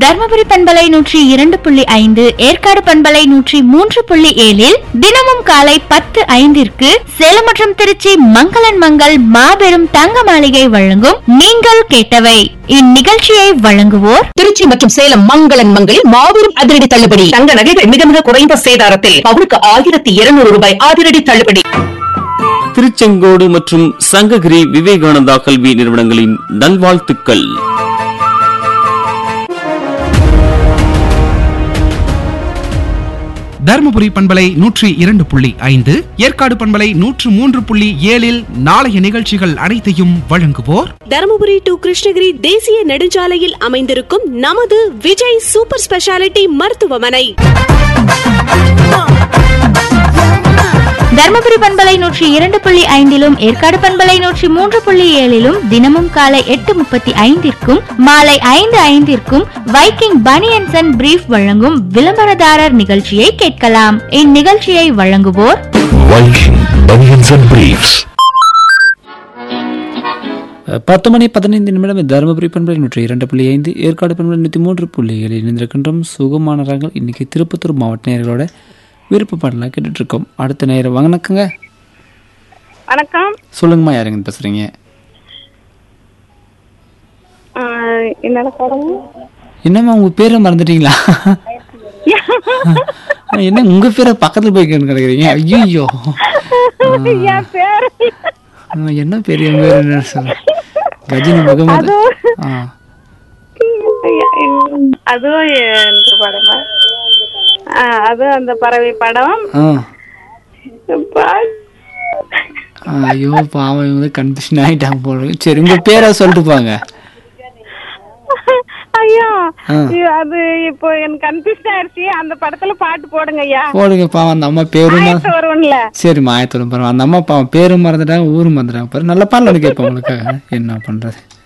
தர்மபுரி பண்பலை நூற்றி இரண்டு புள்ளி ஐந்து ஏற்காடு பண்பலை நூற்றி மூன்று புள்ளி ஏழில் தினமும் காலை பத்து ஐந்திற்கு சேலம் மற்றும் திருச்சி மங்களன் மங்கள் மாபெரும் தங்க மாளிகை வழங்கும் நீங்கள் கேட்டவை இந்நிகழ்ச்சியை வழங்குவோர் திருச்சி மற்றும் சேலம் மங்களன் மங்களில் மாபெரும் அதிரடி தள்ளுபடி தங்க நகைகள் மிக மிக குறைந்த சேதாரத்தில் பவுனுக்கு ஆயிரத்தி இருநூறு ரூபாய் அதிரடி தள்ளுபடி திருச்செங்கோடு மற்றும் சங்ககிரி விவேகானந்தா கல்வி நிறுவனங்களின் நல்வாழ்த்துக்கள் தருமபுரி பண்பலை நூற்றி இரண்டு புள்ளி ஐந்து ஏற்காடு பண்பலை நூற்று மூன்று புள்ளி ஏழில் நாளைய நிகழ்ச்சிகள் அனைத்தையும் வழங்குவோர் தருமபுரி டு கிருஷ்ணகிரி தேசிய நெடுஞ்சாலையில் அமைந்திருக்கும் நமது விஜய் சூப்பர் ஸ்பெஷாலிட்டி மருத்துவமனை தர்மபுரி பண்பலை நூற்றி இரண்டு புள்ளி ஐந்திலும் ஏற்காடு பண்பலை நூற்றி மூன்று புள்ளி ஏழிலும் தினமும் காலை எட்டு முப்பத்தி ஐந்திற்கும் மாலை ஐந்து ஐந்திற்கும் வைக்கிங் பனியன்சன் அண்ட் பிரீஃப் வழங்கும் விளம்பரதாரர் நிகழ்ச்சியை கேட்கலாம் இந்நிகழ்ச்சியை வழங்குவோர் Viking Bunions and Briefs. பத்து மணி பதினைந்து நிமிடம் தருமபுரி பண்பலை நூற்றி இரண்டு புள்ளி ஐந்து ஏற்காடு பண்பலை நூற்றி மூன்று புள்ளி ஏழு இணைந்திருக்கின்றோம் சுகமான ரகங்கள் இன்னைக்கு திருப்பத்தூர் மாவட்ட நேயர்களோட விருப்ப பாடலாம் கேட்டுட்டு இருக்கோம் அடுத்த நேரம் வணக்கங்க வணக்கம் சொல்லுங்கம்மா யாருங்க பேசுறீங்க ஆஹ் என்னோட படம் என்னம்மா உங்க பேரை மறந்துட்டீங்களா என்ன உங்க பேரை பக்கத்துல போய் கேட்டு கிடக்குறீங்க ஐயோ என் பேரு என்ன பேர் என் பேர் என்ன சொல்ல கஜினி முகமது ஆ அதுவும் என்ற படமா ஆஹ் அதுவும் அந்த பறவை படம் ஆ பா- ஆ, ஐயோ பாவம் இவங்க வந்து கன்ஃபியூஷன் ஆயிட்டாங்க போல இருக்கு. சரி உங்க பேரை சொல்லிட்டு போங்க ஐயா ஆ. ஐயோ, அது இப்போ எனக்கு கன்ஃபியூஸ் ஆயிருச்சு அந்த படத்துல பாட்டு போடுங்க ஐயா போடுங்க பாவம் அந்த அம்மா பேரும் மற- ஆயிரத்து வரும்ல சரி மாயத்தோடும் பாருங்க அந்த அம்மா பாவம் பேரும் மறந்துட்டாங்க ஊரும் மறந்துட்டாங்க பாரு நல்ல பாடல் கேட்போம் உங்களுக்கு என்ன பண்றது